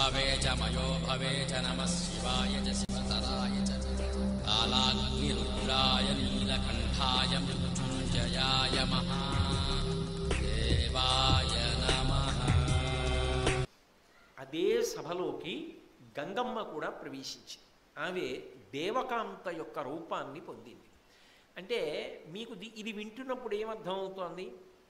భవే చ మయో భవే చ నమః శివాయ చ శివతరాయ చ కాలాగ్నిరుద్రాయ నీలకంఠాయ మృత్యుంజయాయ మహాదేవాయ నమః అదే సభలోకి గంగమ్మ కూడా ప్రవేశించింది ఆమె దేవకాంత యొక్క రూపాన్ని పొందింది అంటే మీకు ది- ఇది వింటున్నప్పుడు ఏమర్థం అవుతోంది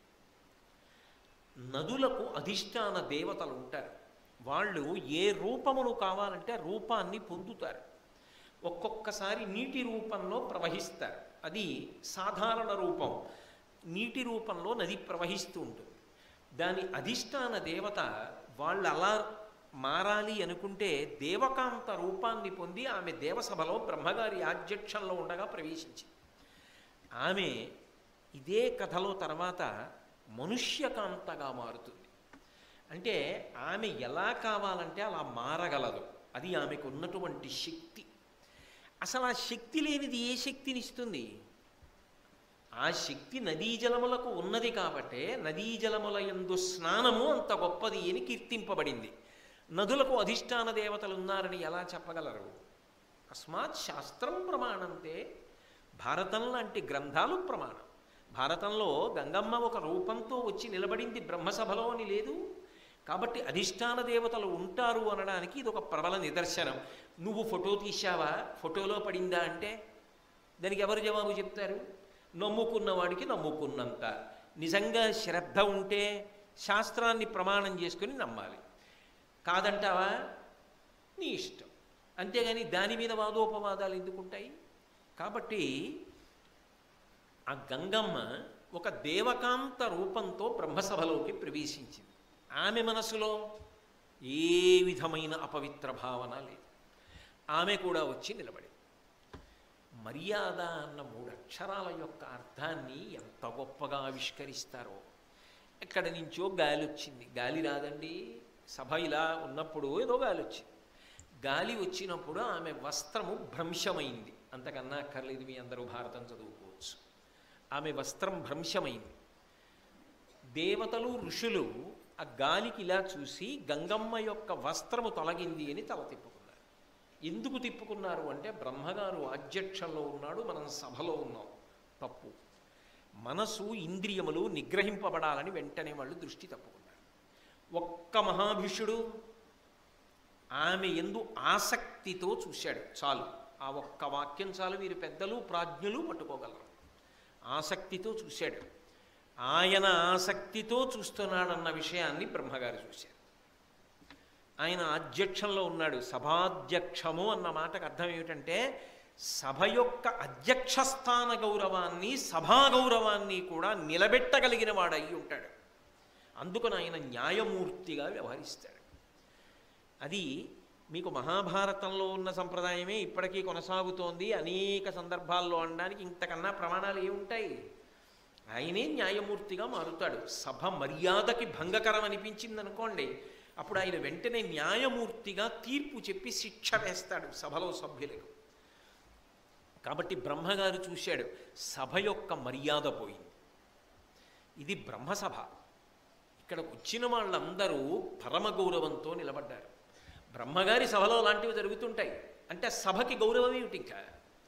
నదులకు అధిష్టాన దేవతలు ఉంటారు వాళ్ళు ఏ రూపమును కావాలంటే ఆ రూపాన్ని పొందుతారు ఒక్కొక్కసారి నీటి రూపంలో ప్రవహిస్తారు అది సాధారణ రూపం నీటి రూపంలో నది ప్రవహిస్తూ ఉంటుంది దాని అధిష్టాన దేవత వాళ్ళు అలా మారాలి అనుకుంటే దేవకాంత రూపాన్ని పొంది ఆమె దేవసభలో బ్రహ్మగారి ఆధ్యక్షంలో ఉండగా ప్రవేశించింది ఆమె ఇదే కథలో తర్వాత మనుష్యకాంతగా మారుతుంది అంటే ఆమె ఎలా కావాలంటే అలా మారగలదు అది ఆమెకు ఉన్నటువంటి శక్తి అసలు ఆ శక్తి లేనిది ఏ శక్తినిస్తుంది ఆ శక్తి నదీ జలములకు ఉన్నది కాబట్టే నదీ జలముల యందు స్నానము అంత గొప్పది అని కీర్తింపబడింది నదులకు అధిష్టాన దేవతలు ఉన్నారని ఎలా చెప్పగలరు అస్మాత్ శాస్త్రం ప్రమాణంతే భారతం లాంటి గ్రంథాలు ప్రమాణం భారతంలో గంగమ్మ ఒక రూపంతో వచ్చి నిలబడింది బ్రహ్మసభలో అని లేదు కాబట్టి అధిష్టాన దేవతలు ఉంటారు అనడానికి ఇది ఒక ప్రబల నిదర్శనం నువ్వు ఫోటో తీశావా ఫోటోలో పడిందా అంటే దానికి ఎవరు జవాబు చెప్తారు నమ్ముకున్న వాడికి నమ్ముకున్నంత నిజంగా శ్రద్ధ ఉంటే శాస్త్రాన్ని ప్రమాణం చేసుకుని నమ్మాలి కాదంటావా నీ ఇష్టం అంతేగాని దాని మీద వాదోపవాదాలు ఎందుకుంటాయి కాబట్టి ఆ గంగమ్మ ఒక దేవకాంత రూపంతో బ్రహ్మసభలోకి ప్రవేశించింది ఆమె మనసులో ఏ విధమైన అపవిత్ర భావన లేదు ఆమె కూడా వచ్చి నిలబడింది మర్యాద అన్న మూడు అక్షరాల యొక్క అర్థాన్ని ఎంత గొప్పగా ఆవిష్కరిస్తారో ఎక్కడి నుంచో గాలి వచ్చింది గాలి రాదండి సభ ఇలా ఉన్నప్పుడు ఏదో గాలి వచ్చింది గాలి వచ్చినప్పుడు ఆమె వస్త్రము భ్రంశమైంది అంతకన్నా అక్కర్లేదు మీ అందరూ భారతం చదువుకోవచ్చు ఆమె వస్త్రం భ్రంశమైంది దేవతలు ఋషులు ఆ గాలికి ఇలా చూసి గంగమ్మ యొక్క వస్త్రము తొలగింది అని తల తిప్పుకున్నారు ఎందుకు తిప్పుకున్నారు అంటే బ్రహ్మగారు అధ్యక్షంలో ఉన్నాడు మనం సభలో ఉన్నాం తప్పు మనసు ఇంద్రియములు నిగ్రహింపబడాలని వెంటనే వాళ్ళు దృష్టి తప్పుకున్నారు ఒక్క మహాభిషుడు ఆమె ఎందు ఆసక్తితో చూశాడు చాలు ఆ ఒక్క వాక్యం చాలు మీరు పెద్దలు ప్రాజ్ఞులు పట్టుకోగలరు ఆసక్తితో చూశాడు ఆయన ఆసక్తితో చూస్తున్నాడన్న విషయాన్ని బ్రహ్మగారు చూశారు ఆయన అధ్యక్షంలో ఉన్నాడు సభాధ్యక్షము అన్న మాటకు అర్థం ఏమిటంటే సభ యొక్క అధ్యక్ష స్థాన గౌరవాన్ని సభా గౌరవాన్ని కూడా నిలబెట్టగలిగిన వాడు అయి ఉంటాడు అందుకని ఆయన న్యాయమూర్తిగా వ్యవహరిస్తాడు అది మీకు మహాభారతంలో ఉన్న సంప్రదాయమే ఇప్పటికీ కొనసాగుతోంది అనేక సందర్భాల్లో అనడానికి ఇంతకన్నా ప్రమాణాలు ఏముంటాయి ఆయనే న్యాయమూర్తిగా మారుతాడు సభ మర్యాదకి భంగకరం అనిపించింది అనుకోండి అప్పుడు ఆయన వెంటనే న్యాయమూర్తిగా తీర్పు చెప్పి శిక్ష వేస్తాడు సభలో సభ్యులకు కాబట్టి బ్రహ్మగారు చూశాడు సభ యొక్క మర్యాద పోయింది ఇది బ్రహ్మసభ ఇక్కడ వచ్చిన వాళ్ళందరూ పరమ గౌరవంతో నిలబడ్డారు బ్రహ్మగారి సభలో లాంటివి జరుగుతుంటాయి అంటే సభకి గౌరవం ఏమిటి ఇంకా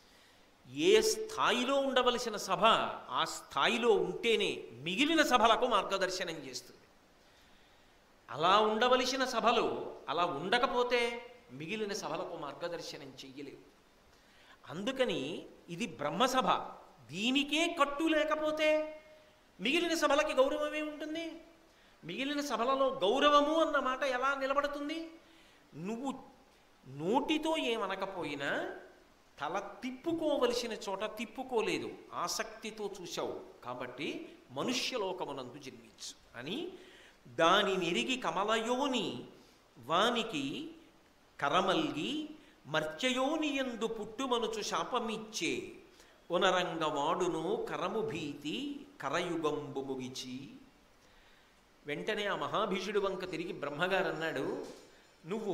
ఏ స్థాయిలో ఉండవలసిన సభ ఆ స్థాయిలో ఉంటేనే మిగిలిన సభలకు మార్గదర్శనం చేస్తుంది అలా ఉండవలసిన సభలు అలా ఉండకపోతే మిగిలిన సభలకు మార్గదర్శనం చెయ్యలేవు అందుకని ఇది బ్రహ్మసభ దీనికే కట్టు లేకపోతే మిగిలిన సభలకి గౌరవమే ఉంటుంది మిగిలిన సభలలో గౌరవము అన్న మాట ఎలా నిలబడుతుంది నువ్వు నోటితో ఏమనకపోయినా తల తిప్పుకోవలసిన చోట తిప్పుకోలేదు ఆసక్తితో చూశావు కాబట్టి మనుష్యలోకమునందు జన్మించు అని దాని నెరిగి కమలయోని వానికి కరమల్గి మర్త్యయోనియందు పుట్టుమనుచు శాపమిచ్చే ఉనరంగవాడును కరము భీతి కరయుగంబు ముగిచి వెంటనే ఆ మహాభీషుడు వంక తిరిగి బ్రహ్మగారు అన్నాడు నువ్వు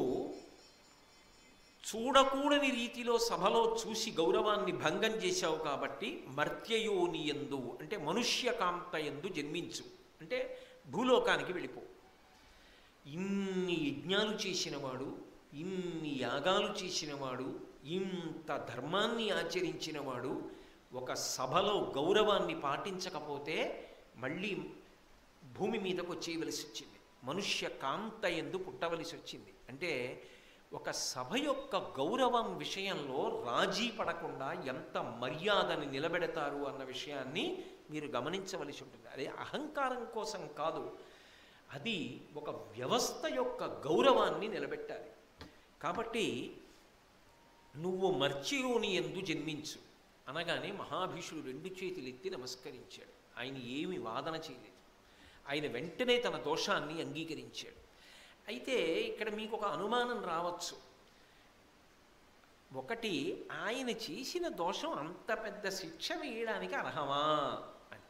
చూడకూడని రీతిలో సభలో చూసి గౌరవాన్ని భంగం చేశావు కాబట్టి మర్త్యయోని ఎందు అంటే మనుష్యకాంత ఎందు జన్మించు అంటే భూలోకానికి వెళ్ళిపో ఇన్ని యజ్ఞాలు చేసినవాడు ఇన్ని యాగాలు చేసినవాడు ఇంత ధర్మాన్ని ఆచరించినవాడు ఒక సభలో గౌరవాన్ని పాటించకపోతే మళ్ళీ భూమి మీదకు వచ్చేయవలసి వచ్చింది మనుష్య కాంత ఎందు పుట్టవలసి వచ్చింది అంటే ఒక సభ యొక్క గౌరవం విషయంలో రాజీ పడకుండా ఎంత మర్యాదని నిలబెడతారు అన్న విషయాన్ని మీరు గమనించవలసి ఉంటుంది అదే అహంకారం కోసం కాదు అది ఒక వ్యవస్థ యొక్క గౌరవాన్ని నిలబెట్టాలి కాబట్టి నువ్వు మర్చియోని ఎందు జన్మించు అనగానే మహాభీషుడు రెండు చేతులు ఎత్తి నమస్కరించాడు ఆయన ఏమి వాదన చేయలేదు ఆయన వెంటనే తన దోషాన్ని అంగీకరించాడు అయితే ఇక్కడ మీకు ఒక అనుమానం రావచ్చు ఒకటి ఆయన చేసిన దోషం అంత పెద్ద శిక్ష వేయడానికి అర్హమా అని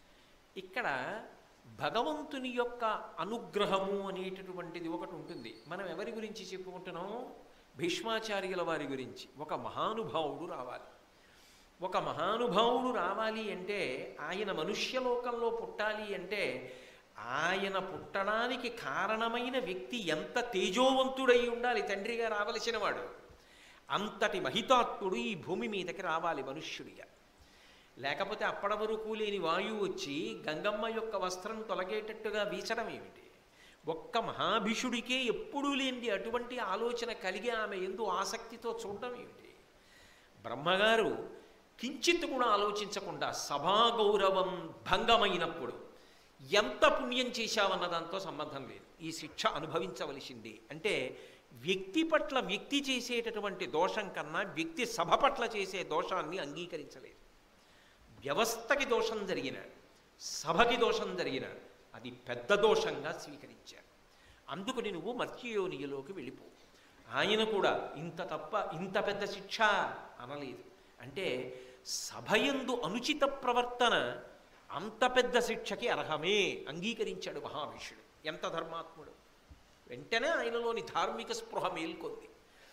ఇక్కడ భగవంతుని యొక్క అనుగ్రహము అనేటటువంటిది ఒకటి ఉంటుంది మనం ఎవరి గురించి చెప్పుకుంటున్నాం భీష్మాచార్యుల వారి గురించి ఒక మహానుభావుడు రావాలి ఒక మహానుభావుడు రావాలి అంటే ఆయన మనుష్యలోకంలో పుట్టాలి అంటే ఆయన పుట్టడానికి కారణమైన వ్యక్తి ఎంత తేజోవంతుడై ఉండాలి తండ్రిగా రావలసిన వాడు అంతటి మహితాత్ముడు ఈ భూమి మీదకి రావాలి మనుష్యుడిగా లేకపోతే అప్పటి వరకు లేని వాయువు వచ్చి గంగమ్మ యొక్క వస్త్రం తొలగేటట్టుగా వీచడం ఏమిటి ఒక్క మహాభిషుడికే ఎప్పుడూ లేనిది అటువంటి ఆలోచన కలిగి ఆమె ఎందు ఆసక్తితో చూడడం ఏమిటి బ్రహ్మగారు కించిత్ కూడా ఆలోచించకుండా సభా గౌరవం భంగమైనప్పుడు ఎంత పుణ్యం చేశావన్న దాంతో సంబంధం లేదు ఈ శిక్ష అనుభవించవలసింది అంటే వ్యక్తి పట్ల వ్యక్తి చేసేటటువంటి దోషం కన్నా వ్యక్తి సభ పట్ల చేసే దోషాన్ని అంగీకరించలేదు వ్యవస్థకి దోషం జరిగిన సభకి దోషం జరిగిన అది పెద్ద దోషంగా స్వీకరించారు అందుకని నువ్వు మర్త్యయోనియలోకి వెళ్ళిపో ఆయన కూడా ఇంత తప్ప ఇంత పెద్ద శిక్ష అనలేదు అంటే సభయందు అనుచిత ప్రవర్తన అంత పెద్ద శిక్షకి అర్హమే అంగీకరించాడు మహాభీషుడు ఎంత ధర్మాత్ముడు వెంటనే ఆయనలోని ధార్మిక స్పృహ మేల్కొంది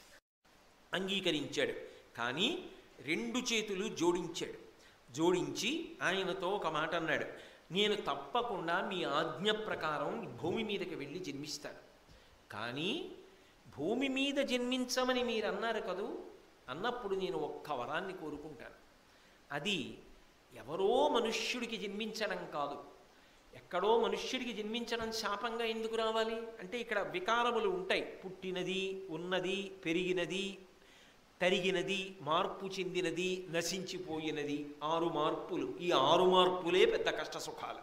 అంగీకరించాడు కానీ రెండు చేతులు జోడించాడు జోడించి ఆయనతో ఒక మాట అన్నాడు నేను తప్పకుండా మీ ఆజ్ఞ ప్రకారం భూమి మీదకి వెళ్ళి జన్మిస్తాను కానీ భూమి మీద జన్మించమని మీరు అన్నారు కదూ అన్నప్పుడు నేను ఒక్క వరాన్ని కోరుకుంటాను అది ఎవరో మనుష్యుడికి జన్మించడం కాదు ఎక్కడో మనుష్యుడికి జన్మించడం శాపంగా ఎందుకు రావాలి అంటే ఇక్కడ వికారములు ఉంటాయి పుట్టినది ఉన్నది పెరిగినది తరిగినది మార్పు చెందినది నశించిపోయినది ఆరు మార్పులు ఈ ఆరు మార్పులే పెద్ద కష్ట సుఖాలు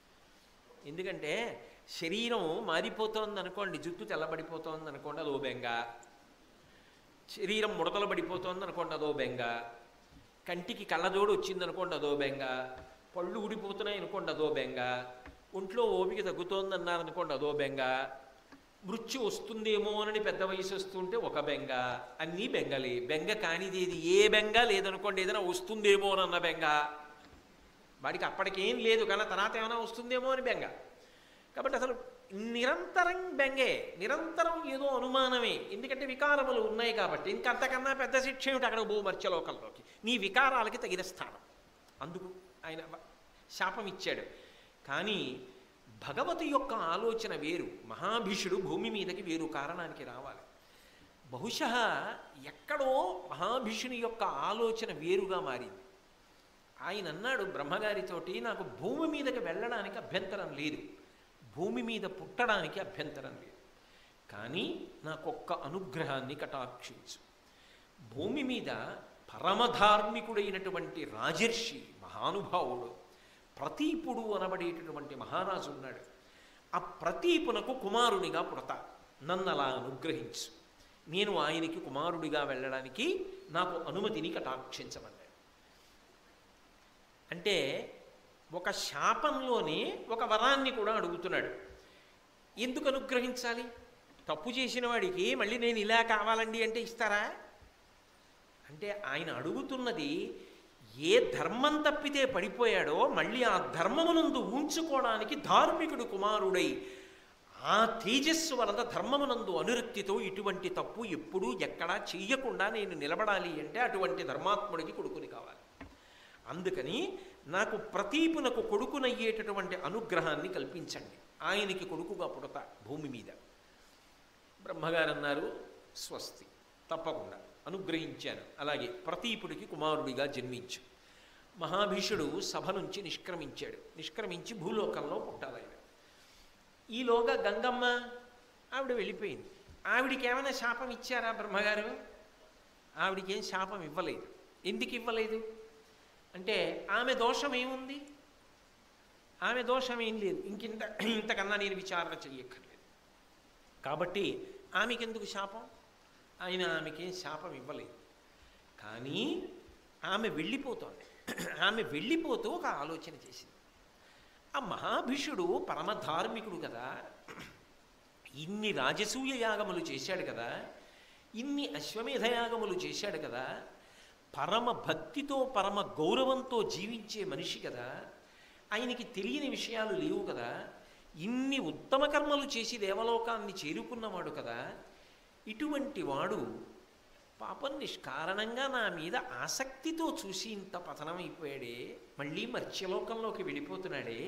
ఎందుకంటే శరీరం మారిపోతోంది అనుకోండి జుట్టు తెల్లబడిపోతోంది అనుకోండి అదో బెంగ శరీరం ముడతలు పడిపోతోంది అనుకోండి అదో బెంగ కంటికి కళ్ళజోడు వచ్చింది అనుకోండి అదో బెంగ పళ్ళు ఊడిపోతున్నాయి అనుకోండి అదో బెంగ ఒంట్లో ఓపిక తగ్గుతోంది అన్నారు అనుకోండి అదో బెంగ మృత్యు వస్తుందేమో అని పెద్ద వయసు వస్తుంటే ఒక బెంగ అన్నీ బెంగలే బెంగ కానిదేది ఏ బెంగ లేదనుకోండి ఏదైనా వస్తుందేమో అన్న బెంగ వాడికి అప్పటికేం లేదు కానీ తర్వాత ఏమైనా వస్తుందేమో అని బెంగ కాబట్టి అసలు నిరంతరం బెంగే నిరంతరం ఏదో అనుమానమే ఎందుకంటే వికారములు ఉన్నాయి కాబట్టి ఇంకంతకన్నా పెద్ద శిక్ష ఏమిటి అక్కడ భూ మర్చలోకంలోకి నీ వికారాలకి తగిన స్థానం అందుకు ఆయన శాపం ఇచ్చాడు కానీ భగవతి యొక్క ఆలోచన వేరు మహాభీషుడు భూమి మీదకి వేరు కారణానికి రావాలి బహుశ ఎక్కడో మహాభీషుని యొక్క ఆలోచన వేరుగా మారింది ఆయన అన్నాడు బ్రహ్మగారితోటి నాకు భూమి మీదకి వెళ్ళడానికి అభ్యంతరం లేదు భూమి మీద పుట్టడానికి అభ్యంతరం లేదు కానీ నాకొక్క అనుగ్రహాన్ని కటాక్షించు భూమి మీద పరమధార్మికుడైనటువంటి రాజర్షి మహానుభావుడు ప్రతీపుడు అనబడేటటువంటి మహారాజు ఉన్నాడు ఆ ప్రతీపునకు కుమారునిగా పుడతా నన్ను అలా అనుగ్రహించు నేను ఆయనకి కుమారుడిగా వెళ్ళడానికి నాకు అనుమతిని కటాక్షించమన్నాడు అంటే ఒక శాపంలోనే ఒక వరాన్ని కూడా అడుగుతున్నాడు ఎందుకు అనుగ్రహించాలి తప్పు చేసిన వాడికి మళ్ళీ నేను ఇలా కావాలండి అంటే ఇస్తారా అంటే ఆయన అడుగుతున్నది ఏ ధర్మం తప్పితే పడిపోయాడో మళ్ళీ ఆ ధర్మమునందు ఉంచుకోవడానికి ధార్మికుడు కుమారుడై ఆ తేజస్సు వలన ధర్మమునందు అనురక్తితో ఇటువంటి తప్పు ఎప్పుడూ ఎక్కడా చెయ్యకుండా నేను నిలబడాలి అంటే అటువంటి ధర్మాత్ముడికి కొడుకుని కావాలి అందుకని నాకు ప్రతీపునకు కొడుకునయ్యేటటువంటి అనుగ్రహాన్ని కల్పించండి ఆయనకి కొడుకుగా పుడతా భూమి మీద బ్రహ్మగారు అన్నారు స్వస్తి తప్పకుండా అనుగ్రహించాను అలాగే ప్రతీపుడికి కుమారుడిగా జన్మించు మహాభీషుడు సభ నుంచి నిష్క్రమించాడు నిష్క్రమించి భూలోకంలో పుట్టాలయ్యాడు ఈలోగా గంగమ్మ ఆవిడ వెళ్ళిపోయింది ఆవిడికి ఏమైనా శాపం ఇచ్చారా బ్రహ్మగారు ఆవిడికి ఏం శాపం ఇవ్వలేదు ఎందుకు ఇవ్వలేదు అంటే ఆమె దోషం ఏముంది ఆమె దోషం ఏం లేదు ఇంకింత ఇంతకన్నా నేను విచారణ చెయ్యక్కర్లేదు కాబట్టి ఆమెకెందుకు శాపం ఆయన ఆమెకేం శాపం ఇవ్వలేదు కానీ ఆమె వెళ్ళిపోతోంది ఆమె వెళ్ళిపోతూ ఒక ఆలోచన చేసింది ఆ మహాభిషుడు పరమ ధార్మికుడు కదా ఇన్ని రాజసూయ యాగములు చేశాడు కదా ఇన్ని అశ్వమేధ యాగములు చేశాడు కదా పరమ భక్తితో పరమ గౌరవంతో జీవించే మనిషి కదా ఆయనకి తెలియని విషయాలు లేవు కదా ఇన్ని ఉత్తమ కర్మలు చేసి దేవలోకాన్ని చేరుకున్నవాడు కదా ఇటువంటి వాడు పాపం నిష్కారణంగా నా మీద ఆసక్తితో చూసి ఇంత పతనమైపోయాడే మళ్ళీ మర్త్యలోకంలోకి వెళ్ళిపోతున్నాడే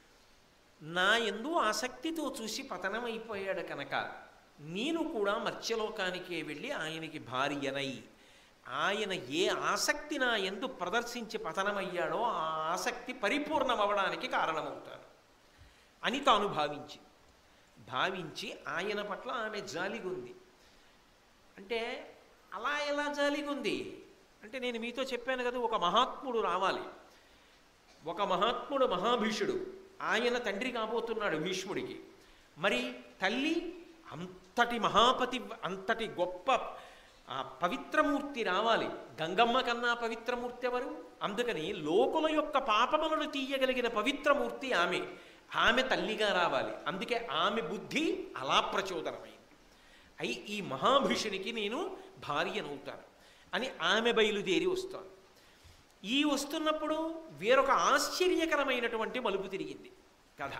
నా ఎందు ఆసక్తితో చూసి పతనమైపోయాడు కనుక నేను కూడా మర్త్యలోకానికే వెళ్ళి ఆయనకి భార్యనై ఆయన ఏ ఆసక్తి నా ఎందు ప్రదర్శించి పతనమయ్యాడో ఆ ఆసక్తి పరిపూర్ణమవడానికి కారణమవుతాను అని తాను భావించి భావించి ఆయన పట్ల ఆమె జాలిగుంది అంటే అలా ఎలా జాలిగుంది అంటే నేను మీతో చెప్పాను కదా ఒక మహాత్ముడు రావాలి ఒక మహాత్ముడు మహాభీషుడు ఆయన తండ్రి కాబోతున్నాడు భీష్ముడికి మరి తల్లి అంతటి మహాపతి అంతటి గొప్ప ఆ పవిత్రమూర్తి రావాలి గంగమ్మ కన్నా పవిత్రమూర్తి ఎవరు అందుకని లోకుల యొక్క పాపములను తీయగలిగిన పవిత్రమూర్తి ఆమె ఆమె తల్లిగా రావాలి అందుకే ఆమె బుద్ధి అలా ప్రచోదనమైంది అయి ఈ మహాభీషునికి నేను భార్యనవుతాను అని ఆమె బయలుదేరి వస్తాను ఈ వస్తున్నప్పుడు వేరొక ఆశ్చర్యకరమైనటువంటి మలుపు తిరిగింది కథ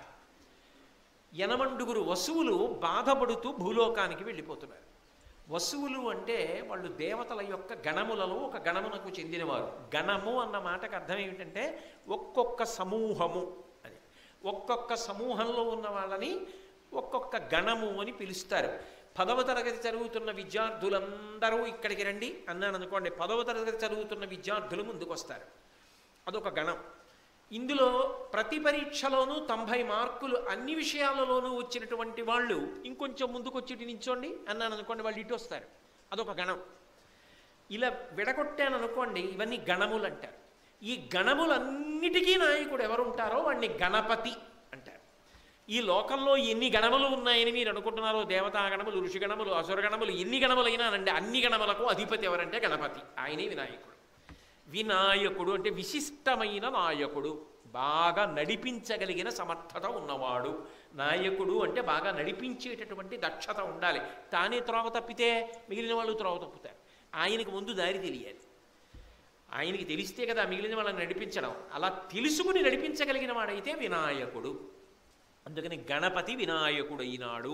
యనమండుగురు వసువులు బాధపడుతూ భూలోకానికి వెళ్ళిపోతున్నారు వసువులు అంటే వాళ్ళు దేవతల యొక్క గణములలో ఒక గణమునకు చెందినవారు గణము అన్న మాటకు అర్థం ఏమిటంటే ఒక్కొక్క సమూహము అని ఒక్కొక్క సమూహంలో ఉన్న వాళ్ళని ఒక్కొక్క గణము అని పిలుస్తారు పదవ తరగతి చదువుతున్న విద్యార్థులందరూ ఇక్కడికి రండి అన్నాను అనుకోండి పదవ తరగతి చదువుతున్న విద్యార్థులు ముందుకు వస్తారు అదొక గణం ఇందులో ప్రతి పరీక్షలోనూ తొంభై మార్కులు అన్ని విషయాలలోనూ వచ్చినటువంటి వాళ్ళు ఇంకొంచెం ముందుకు వచ్చి నించోండి అన్నాను అనుకోండి వాళ్ళు ఇటు వస్తారు అదొక గణం ఇలా విడగొట్టాను అనుకోండి ఇవన్నీ గణములు అంటారు ఈ గణములన్నిటికీ నాయకుడు ఎవరు ఉంటారో వాడిని గణపతి అంటారు ఈ లోకంలో ఎన్ని గణములు ఉన్నాయని మీరు అనుకుంటున్నారో దేవతా గణములు ఋషి గణములు అసుర గణములు ఎన్ని గణములైనా అనండి అన్ని గణములకు అధిపతి ఎవరంటే గణపతి ఆయనే వినాయకుడు వినాయకుడు అంటే విశిష్టమైన నాయకుడు బాగా నడిపించగలిగిన సమర్థత ఉన్నవాడు నాయకుడు అంటే బాగా నడిపించేటటువంటి దక్షత ఉండాలి తానే త్రోవ తప్పితే మిగిలిన వాళ్ళు త్రోవ తప్పుతారు ఆయనకు ముందు దారి తెలియాలి ఆయనకి తెలిస్తే కదా మిగిలిన వాళ్ళని నడిపించడం అలా తెలుసుకుని నడిపించగలిగిన వాడైతే వినాయకుడు అందుకని గణపతి వినాయకుడు అయినాడు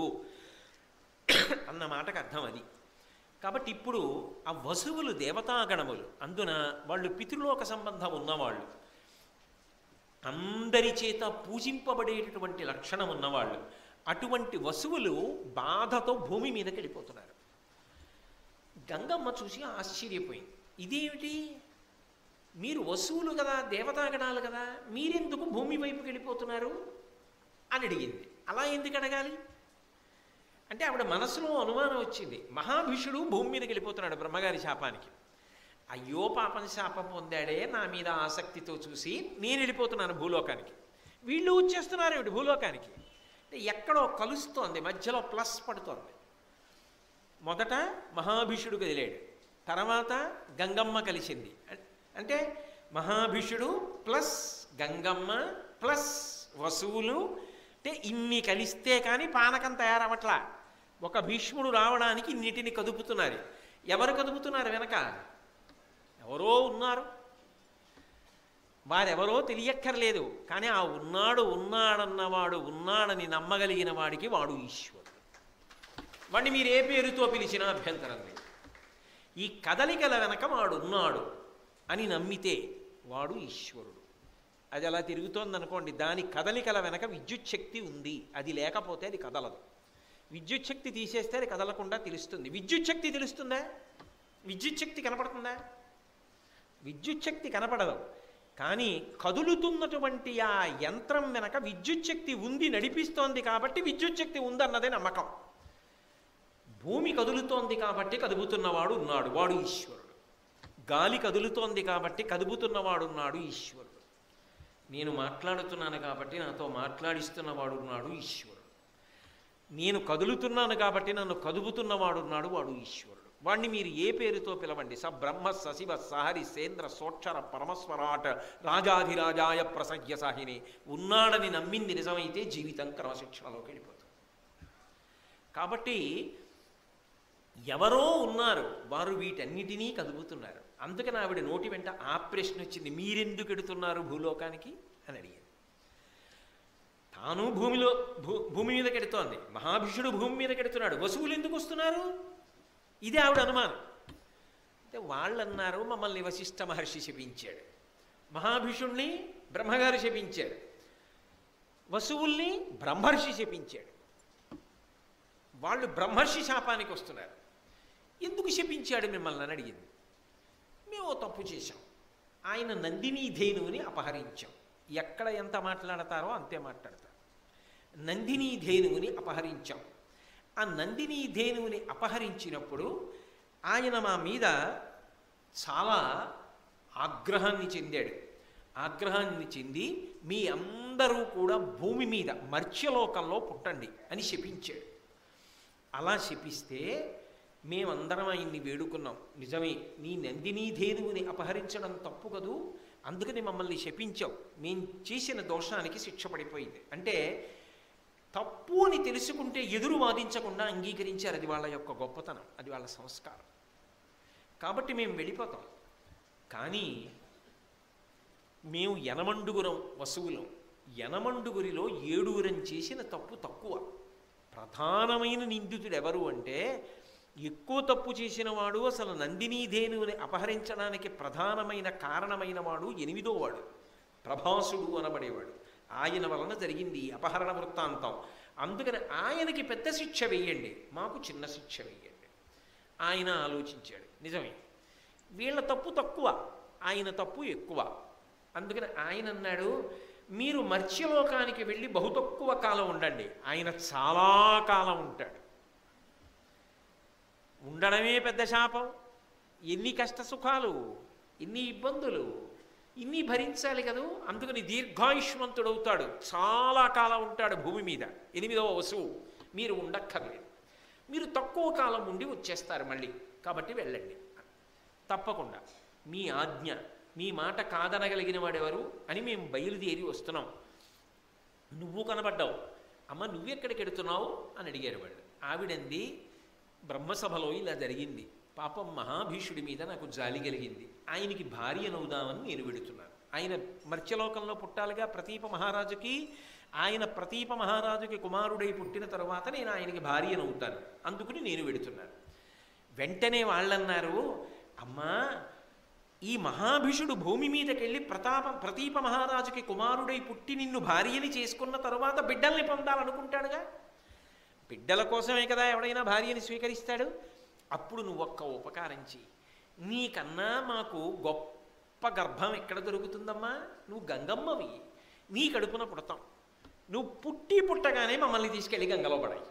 అన్న మాటకు అర్థం అది కాబట్టి ఇప్పుడు ఆ వసువులు దేవతాగణములు అందున వాళ్ళు పితృలోక సంబంధం ఉన్నవాళ్ళు అందరి చేత పూజింపబడేటటువంటి లక్షణం ఉన్నవాళ్ళు అటువంటి వసువులు బాధతో భూమి మీదకి వెళ్ళిపోతున్నారు గంగమ్మ చూసి ఆశ్చర్యపోయింది ఇదేమిటి మీరు వసువులు కదా దేవతాగణాలు కదా మీరెందుకు భూమి వైపుకి వెళ్ళిపోతున్నారు అని అడిగింది అలా ఎందుకు అడగాలి అంటే ఆవిడ మనసులో అనుమానం వచ్చింది మహాభీషుడు భూమి మీదకి వెళ్ళిపోతున్నాడు బ్రహ్మగారి శాపానికి అయ్యో పాపం శాపం పొందాడే నా మీద ఆసక్తితో చూసి నేను వెళ్ళిపోతున్నాను భూలోకానికి వీళ్ళు వచ్చేస్తున్నారు ఏమిటి భూలోకానికి అంటే ఎక్కడో కలుస్తోంది మధ్యలో ప్లస్ పడుతోంది మొదట మహాభీషుడు కదిలాడు తర్వాత గంగమ్మ కలిసింది అంటే మహాభీషుడు ప్లస్ గంగమ్మ ప్లస్ వసువులు అంటే ఇన్ని కలిస్తే కానీ పానకం తయారవట్లా ఒక భీష్ముడు రావడానికి ఇన్నిటిని కదుపుతున్నారు ఎవరు కదుపుతున్నారు వెనక ఎవరో ఉన్నారు వారెవరో తెలియక్కర్లేదు కానీ ఆ ఉన్నాడు ఉన్నాడన్నవాడు ఉన్నాడని నమ్మగలిగిన వాడికి వాడు ఈశ్వరుడు వాడిని మీరు ఏ పేరుతో పిలిచినా అభ్యంతరం లేదు ఈ కదలికల వెనక వాడు ఉన్నాడు అని నమ్మితే వాడు ఈశ్వరుడు అది అలా తిరుగుతోంది అనుకోండి దాని కదలికల వెనక విద్యుత్ శక్తి ఉంది అది లేకపోతే అది కదలదు విద్యుత్ శక్తి తీసేస్తే అది కదలకుండా తెలుస్తుంది విద్యుత్ శక్తి తెలుస్తుందా విద్యుత్ శక్తి కనపడుతుందా విద్యుత్ శక్తి కనపడదు కానీ కదులుతున్నటువంటి ఆ యంత్రం వెనక విద్యుత్ శక్తి ఉంది నడిపిస్తోంది కాబట్టి విద్యుత్ శక్తి ఉందన్నదే నమ్మకం భూమి కదులుతోంది కాబట్టి కదుపుతున్నవాడు ఉన్నాడు వాడు ఈశ్వరుడు గాలి కదులుతోంది కాబట్టి కదుపుతున్నవాడు ఉన్నాడు ఈశ్వరుడు నేను మాట్లాడుతున్నాను కాబట్టి నాతో మాట్లాడిస్తున్నవాడు ఉన్నాడు ఈశ్వరుడు నేను కదులుతున్నాను కాబట్టి నన్ను కదుపుతున్నవాడు ఉన్నాడు వాడు ఈశ్వరుడు వాణ్ణి మీరు ఏ పేరుతో పిలవండి స బ్రహ్మ సశివ సహరి సేంద్ర సోక్షర పరమస్వరాట రాజాధిరాజాయ ప్రసహ్య సాహిని ఉన్నాడని నమ్మింది నిజమైతే జీవితం క్రమశిక్షణలోకి వెళ్ళిపోతుంది కాబట్టి ఎవరో ఉన్నారు వారు వీటన్నిటినీ కదుపుతున్నారు అందుకని ఆవిడ నోటి వెంట ఆ ప్రశ్న వచ్చింది మీరెందుకు ఎడుతున్నారు భూలోకానికి అని అడిగారు తాను భూమిలో భూ భూమి మీదకి ఎడుతోంది మహాభిషుడు భూమి మీదకి ఎడుతున్నాడు వసువులు ఎందుకు వస్తున్నారు ఇది ఆవిడ అనుమానం అంటే వాళ్ళు అన్నారు మమ్మల్ని వశిష్ఠ మహర్షి శపించాడు మహాభిషుణ్ణి బ్రహ్మగారు శపించాడు వసువుల్ని బ్రహ్మర్షి శపించాడు వాళ్ళు బ్రహ్మర్షి శాపానికి వస్తున్నారు ఎందుకు శపించాడు మిమ్మల్ని అని అడిగింది మేము ఓ తప్పు చేశాం ఆయన నందిని ధేనువుని అపహరించాం ఎక్కడ ఎంత మాట్లాడతారో అంతే మాట్లాడతారు నందిని ధేనువుని అపహరించాం ఆ నందిని ధేనువుని అపహరించినప్పుడు ఆయన మా మీద చాలా ఆగ్రహాన్ని చెందాడు ఆగ్రహాన్ని చెంది మీ అందరూ కూడా భూమి మీద మర్త్యలోకంలో పుట్టండి అని శపించాడు అలా శపిస్తే మేమందరం ఆయన్ని వేడుకున్నాం నిజమే నీ నందినీ ధేనువుని అపహరించడం తప్పు కదూ అందుకని మమ్మల్ని శపించావు మేం చేసిన దోషానికి శిక్ష పడిపోయింది అంటే తప్పు అని తెలుసుకుంటే ఎదురు వాదించకుండా అంగీకరించారు అది వాళ్ళ యొక్క గొప్పతనం అది వాళ్ళ సంస్కారం కాబట్టి మేము వెళ్ళిపోతాం కానీ మేము యనమండుగురం వసువులం యనమండుగురిలో ఏడుగురం చేసిన తప్పు తక్కువ ప్రధానమైన నిందితుడు ఎవరు అంటే ఎక్కువ తప్పు చేసిన వాడు అసలు నందినీ ధేనువుని అపహరించడానికి ప్రధానమైన కారణమైన వాడు ఎనిమిదో వాడు ప్రభాసుడు అనబడేవాడు ఆయన వలన జరిగింది ఈ అపహరణ వృత్తాంతం అందుకని ఆయనకి పెద్ద శిక్ష వేయండి మాకు చిన్న శిక్ష వేయండి ఆయన ఆలోచించాడు నిజమే వీళ్ళ తప్పు తక్కువ ఆయన తప్పు ఎక్కువ అందుకని ఆయన అన్నాడు మీరు మర్త్యలోకానికి వెళ్ళి బహు తక్కువ కాలం ఉండండి ఆయన చాలా కాలం ఉంటాడు ఉండడమే పెద్ద శాపం ఎన్ని కష్ట సుఖాలు ఎన్ని ఇబ్బందులు ఇన్ని భరించాలి కదూ అందుకని దీర్ఘాయుష్మంతుడవుతాడు చాలా కాలం ఉంటాడు భూమి మీద ఎనిమిదవ వసువు మీరు ఉండక్కర్లేదు మీరు తక్కువ కాలం ఉండి వచ్చేస్తారు మళ్ళీ కాబట్టి వెళ్ళండి తప్పకుండా మీ ఆజ్ఞ మీ మాట కాదనగలిగిన వాడెవరు అని మేము బయలుదేరి వస్తున్నాం నువ్వు కనబడ్డావు అమ్మ నువ్వెక్కడికి ఎడుతున్నావు అని అడిగారు వాళ్ళు ఆవిడంది బ్రహ్మసభలో ఇలా జరిగింది పాపం మహాభీషుడి మీద నాకు జాలి కలిగింది ఆయనకి భార్యనవుదామని నేను వెడుతున్నాను ఆయన మర్త్యలోకంలో పుట్టాలిగా ప్రతీప మహారాజుకి ఆయన ప్రతీప మహారాజుకి కుమారుడై పుట్టిన తరువాత నేను ఆయనకి భార్యనవుతాను అందుకుని నేను వెడుతున్నాను వెంటనే వాళ్ళన్నారు అమ్మా ఈ మహాభిషుడు భూమి మీదకెళ్ళి ప్రతాప ప్రతీప మహారాజుకి కుమారుడై పుట్టి నిన్ను భార్యని చేసుకున్న తరువాత బిడ్డల్ని పొందాలనుకుంటాడుగా బిడ్డల కోసమే కదా ఎవడైనా భార్యని స్వీకరిస్తాడు అప్పుడు నువ్వు ఒక్క ఉపకారం చెయ్యి నీకన్నా మాకు గొప్ప గర్భం ఎక్కడ దొరుకుతుందమ్మా నువ్వు గంగమ్మవి నీ కడుపున పుడతాం నువ్వు పుట్టి పుట్టగానే మమ్మల్ని తీసుకెళ్ళి గంగలో పడాయి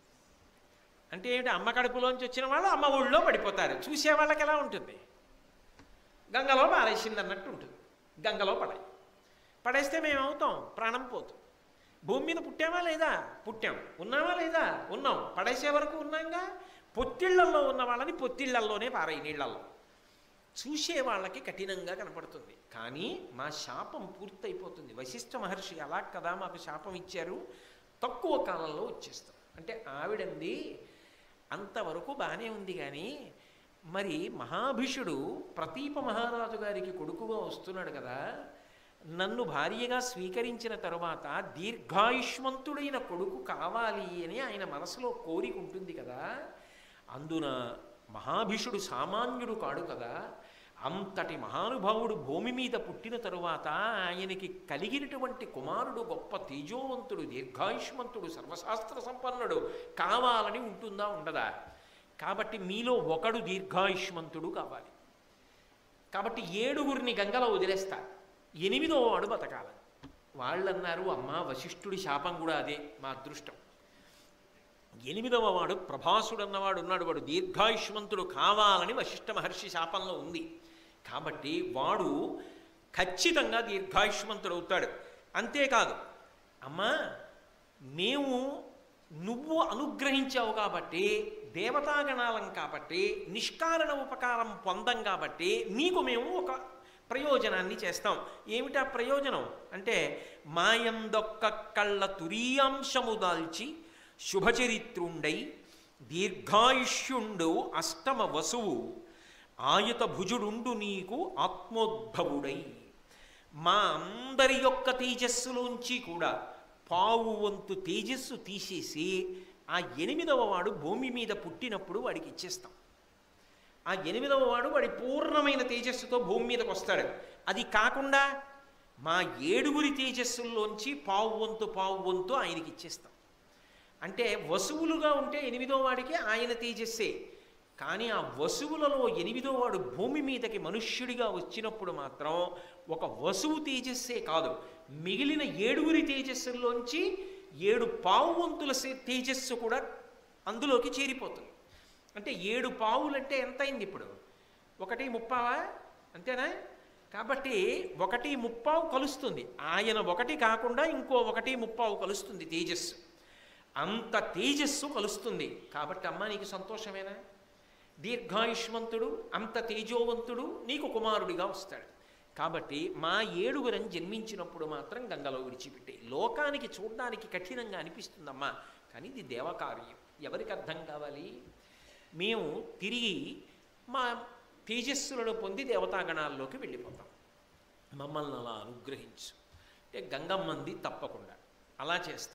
అంటే ఏమిటి అమ్మ కడుపులోంచి వచ్చిన వాళ్ళు అమ్మ ఊళ్ళో పడిపోతారు చూసే వాళ్ళకి ఎలా ఉంటుంది గంగలో పారేసింది అన్నట్టు ఉంటుంది గంగలో పడాయి పడేస్తే మేము అవుతాం ప్రాణం పోతాం భూమి మీద పుట్టామా లేదా పుట్టాం ఉన్నామా లేదా ఉన్నాం పడేసే వరకు ఉన్నాంగా పొత్తిళ్లల్లో ఉన్న వాళ్ళని పొత్తిళ్లల్లోనే పారాయి నీళ్లలో చూసే వాళ్ళకి కఠినంగా కనపడుతుంది కానీ మా శాపం పూర్తయిపోతుంది వశిష్ఠ మహర్షి అలా కదా మాకు శాపం ఇచ్చారు తక్కువ కాలంలో వచ్చేస్తాం అంటే ఆవిడంది అంతవరకు బాగానే ఉంది కానీ మరి మహాభిషుడు ప్రతీప మహారాజు గారికి కొడుకుగా వస్తున్నాడు కదా నన్ను భార్యగా స్వీకరించిన తరువాత దీర్ఘాయుష్మంతుడైన కొడుకు కావాలి అని ఆయన మనసులో కోరిక ఉంటుంది కదా అందున మహాభిషుడు సామాన్యుడు కాడు కదా అంతటి మహానుభావుడు భూమి మీద పుట్టిన తరువాత ఆయనకి కలిగినటువంటి కుమారుడు గొప్ప తేజోవంతుడు దీర్ఘాయుష్మంతుడు సర్వశాస్త్ర సంపన్నుడు కావాలని ఉంటుందా ఉండదా కాబట్టి మీలో ఒకడు దీర్ఘాయుష్మంతుడు కావాలి కాబట్టి ఏడుగురిని గంగలో వదిలేస్తారు ఎనిమిదో వాడు బతకాలి వాళ్ళు అన్నారు అమ్మా వశిష్ఠుడి శాపం కూడా అదే మా అదృష్టం ఎనిమిదవ వాడు ప్రభాసుడు అన్నవాడు ఉన్నాడు వాడు దీర్ఘాయుష్మంతుడు కావాలని వశిష్ఠ మహర్షి శాపంలో ఉంది కాబట్టి వాడు ఖచ్చితంగా దీర్ఘాయుష్మంతుడు అవుతాడు అంతేకాదు అమ్మా మేము నువ్వు అనుగ్రహించావు కాబట్టి దేవతాగణాలం కాబట్టి నిష్కారణ ఉపకారం పొందం కాబట్టి నీకు మేము ఒక ప్రయోజనాన్ని చేస్తాం ఏమిటా ప్రయోజనం అంటే మాయందొక్క కళ్ళ తురీయాంశము దాల్చి శుభచరిత్రుండై దీర్ఘాయుష్యుండు అష్టమ వసువు ఆయత భుజుడుండు నీకు ఆత్మోద్భవుడై మా అందరి యొక్క తేజస్సులోంచి కూడా పావు వంతు తేజస్సు తీసేసి ఆ ఎనిమిదవ వాడు భూమి మీద పుట్టినప్పుడు వాడికి ఇచ్చేస్తాం ఆ ఎనిమిదవ వాడు వాడి పూర్ణమైన తేజస్సుతో భూమి మీదకి వస్తాడు అది కాకుండా మా ఏడుగురి తేజస్సుల్లోంచి పావు వంతు పావు వంతు ఆయనకి ఇచ్చేస్తాం అంటే వసువులుగా ఉంటే ఎనిమిదో వాడికి ఆయన తేజస్సే కానీ ఆ వసువులలో ఎనిమిదో వాడు భూమి మీదకి మనుష్యుడిగా వచ్చినప్పుడు మాత్రం ఒక వసువు తేజస్సే కాదు మిగిలిన ఏడుగురి తేజస్సుల్లోంచి ఏడు పావు వంతుల సే- తేజస్సు కూడా అందులోకి చేరిపోతుంది అంటే ఏడు పావులంటే ఎంత అయింది ఇప్పుడు ఒకటి ముప్పావా అంతేనా కాబట్టి ఒకటి ముప్పావు కలుస్తుంది ఆయన ఒకటి కాకుండా ఇంకో ఒకటి ముప్పావు కలుస్తుంది తేజస్సు అంత తేజస్సు కలుస్తుంది కాబట్టి అమ్మ నీకు సంతోషమేనా దీర్ఘాయుష్మంతుడు అంత తేజోవంతుడు నీకు కుమారుడిగా వస్తాడు కాబట్టి మా ఏడుగురని జన్మించినప్పుడు మాత్రం గంగలో విడిచిపెట్టే లోకానికి చూడడానికి కఠినంగా అనిపిస్తుందమ్మా కానీ ఇది దేవకార్యం ఎవరికి అర్థం కావాలి మేము తిరిగి మా తేజస్సులను పొంది దేవతాగణాల్లోకి వెళ్ళిపోతాం మమ్మల్ని అలా అనుగ్రహించు అంటే గంగమ్మంది తప్పకుండా అలా చేస్తాం